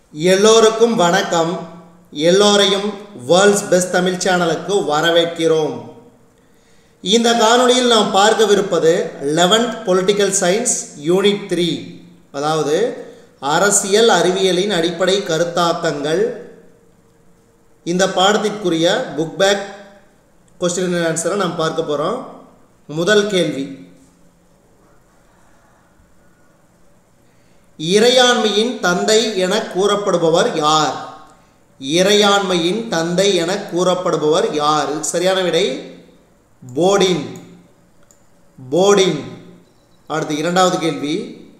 எல்லோருக்கும் வணக்கம் எல்லோரையும் வேர்ல்ட்ஸ் பெஸ்ட் தமிழ் சேனலுக்கு வரவேற்கிறோம் இந்த காணொளியில் நாம் பார்க்கவிருப்பது eleventh political science unit three அதாவது அரசியல் அறிவியலின் அடிப்படை கருத்தாக்கங்கள் இந்த பாடத்திற்குரிய புக் பேக் கொஸ்டின் ஆன்சரை நாம் பார்க்க போகிறோம் முதல் கேள்வி இறையாண்மையின் தந்தை என கூறப்படுபவர் யார் இறையாண்மையின் தந்தை என கூறப்படுபவர் யார் இதுக்கு சரியான விடை போடின் போடின் அடுத்து இரண்டாவது கேள்வி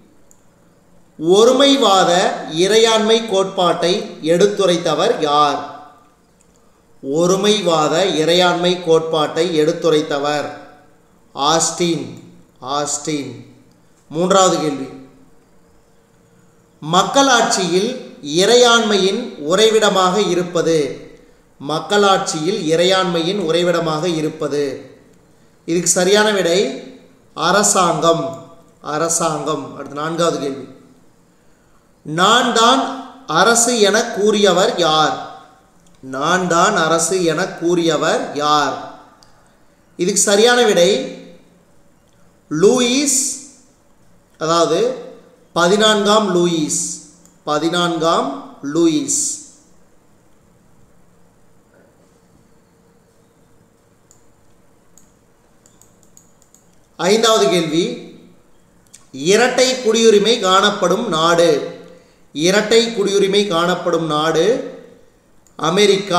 ஒருமைவாத இறையாண்மை கோட்பாட்டை எடுத்துரைத்தவர் யார் ஒருமைவாத இறையாண்மை கோட்பாட்டை எடுத்துரைத்தவர் ஆஸ்டின் ஆஸ்டின் மூன்றாவது கேள்வி மக்களாட்சியில் இறையாண்மையின் உறைவிடமாக இருப்பது மக்களாட்சியில் இறையாண்மையின் உறைவிடமாக இருப்பது இதுக்கு சரியான விடை அரசாங்கம் அரசாங்கம் அடுத்து நான்காவது கேள்வி நான் தான் அரசு என கூறியவர் யார் நான் தான் அரசு என கூறியவர் யார் இதுக்கு சரியான விடை லூயிஸ் அதாவது பதினான்காம் லூயிஸ் பதினான்காம் லூயிஸ் ஐந்தாவது கேள்வி இரட்டை குடியுரிமை காணப்படும் நாடு இரட்டை குடியுரிமை காணப்படும் நாடு அமெரிக்கா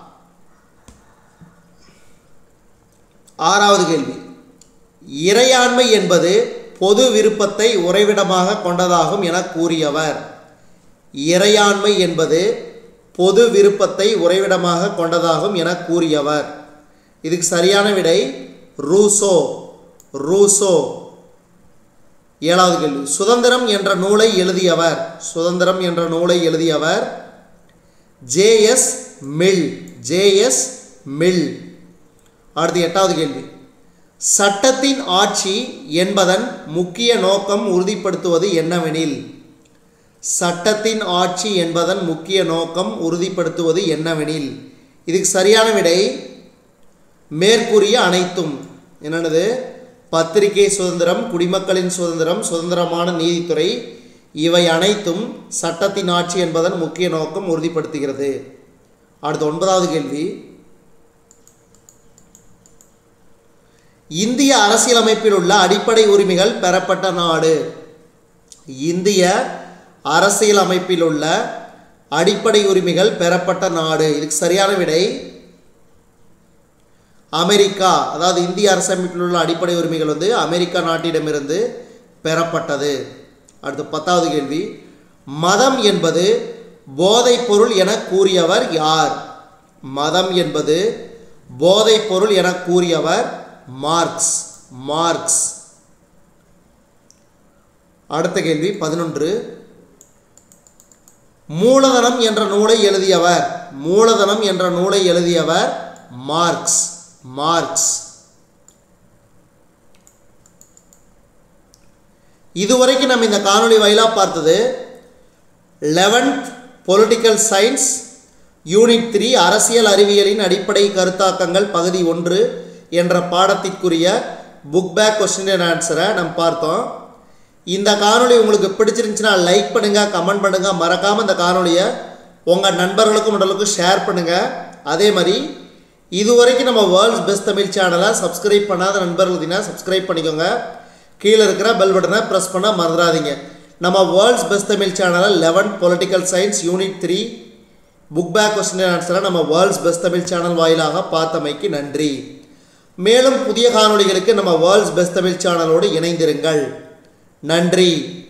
ஆறாவது கேள்வி இறையாண்மை என்பது பொது விருப்பத்தை உறைவிடமாக கொண்டதாகும் என கூறியவர் இறையாண்மை என்பது பொது விருப்பத்தை உறைவிடமாக கொண்டதாகும் என கூறியவர் இதுக்கு சரியான விடை ரூசோ ரூசோ ஏழாவது கேள்வி சுதந்திரம் என்ற நூலை எழுதியவர் சுதந்திரம் என்ற நூலை எழுதியவர் ஜேஎஸ் மில் ஜேஎஸ் மில் அடுத்து எட்டாவது கேள்வி சட்டத்தின் ஆட்சி என்பதன் முக்கிய நோக்கம் உறுதிப்படுத்துவது என்னவெனில் சட்டத்தின் ஆட்சி என்பதன் முக்கிய நோக்கம் உறுதிப்படுத்துவது என்னவெனில் இதுக்கு சரியான விடை மேற்கூறிய அனைத்தும் என்னென்னது பத்திரிகை சுதந்திரம் குடிமக்களின் சுதந்திரம் சுதந்திரமான நீதித்துறை இவை அனைத்தும் சட்டத்தின் ஆட்சி என்பதன் முக்கிய நோக்கம் உறுதிப்படுத்துகிறது அடுத்து ஒன்பதாவது கேள்வி இந்திய அரசியலமைப்பில் உள்ள அடிப்படை உரிமைகள் பெறப்பட்ட நாடு இந்திய அரசியலமைப்பில் உள்ள அடிப்படை உரிமைகள் பெறப்பட்ட நாடு இதுக்கு சரியான விடை அமெரிக்கா அதாவது இந்திய அரசமைப்பில் உள்ள அடிப்படை உரிமைகள் வந்து அமெரிக்கா நாட்டிடமிருந்து பெறப்பட்டது அடுத்து பத்தாவது கேள்வி மதம் என்பது போதைப் பொருள் என கூறியவர் யார் மதம் என்பது போதைப் பொருள் என கூறியவர் மார்க்ஸ் மார்க்ஸ் அடுத்த கேள்வி பதினொன்று மூலதனம் என்ற நூலை எழுதியவர் மூலதனம் என்ற நூலை எழுதியவர் மார்க்ஸ் மார்க்ஸ் இதுவரைக்கும் நம்ம இந்த காணொளி வாயிலாக பார்த்தது eleventh political science unit three அரசியல் அறிவியலின் அடிப்படை கருத்தாக்கங்கள் பகுதி ஒன்று என்ற பாடத்திற்குரிய புக் பேக் கொஸ்டின் அண்ட் ஆன்சரை நம்ம பார்த்தோம் இந்த காணொளி உங்களுக்கு பிடிச்சிருந்துச்சுன்னா லைக் பண்ணுங்கள் கமெண்ட் பண்ணுங்கள் மறக்காமல் இந்த காணொளியை உங்கள் நண்பர்களுக்கும் உடலுக்கும் ஷேர் பண்ணுங்கள் அதே மாதிரி இதுவரைக்கும் நம்ம வேர்ல்ட்ஸ் பெஸ்ட் தமிழ் சேனலை சப்ஸ்கிரைப் பண்ணாத நண்பர்கள் இருந்தீங்கன்னா சப்ஸ்கிரைப் பண்ணிக்கோங்க கீழே இருக்கிற பெல் பட்டனை ப்ரெஸ் பண்ண மறந்துடாதீங்க நம்ம வேர்ல்ட்ஸ் பெஸ்ட் தமிழ் சேனலை eleventh political science unit three book back question ஆன்சரை நம்ம வேர்ல்ட்ஸ் பெஸ்ட் தமிழ் சேனல் வாயிலாக பார்த்தமைக்கு நன்றி மேலும் புதிய காணொளிகளுக்கு நம்ம வேர்ல்ட்ஸ் பெஸ்ட் தமிழ் சேனலோடு இணைந்திருங்கள் நன்றி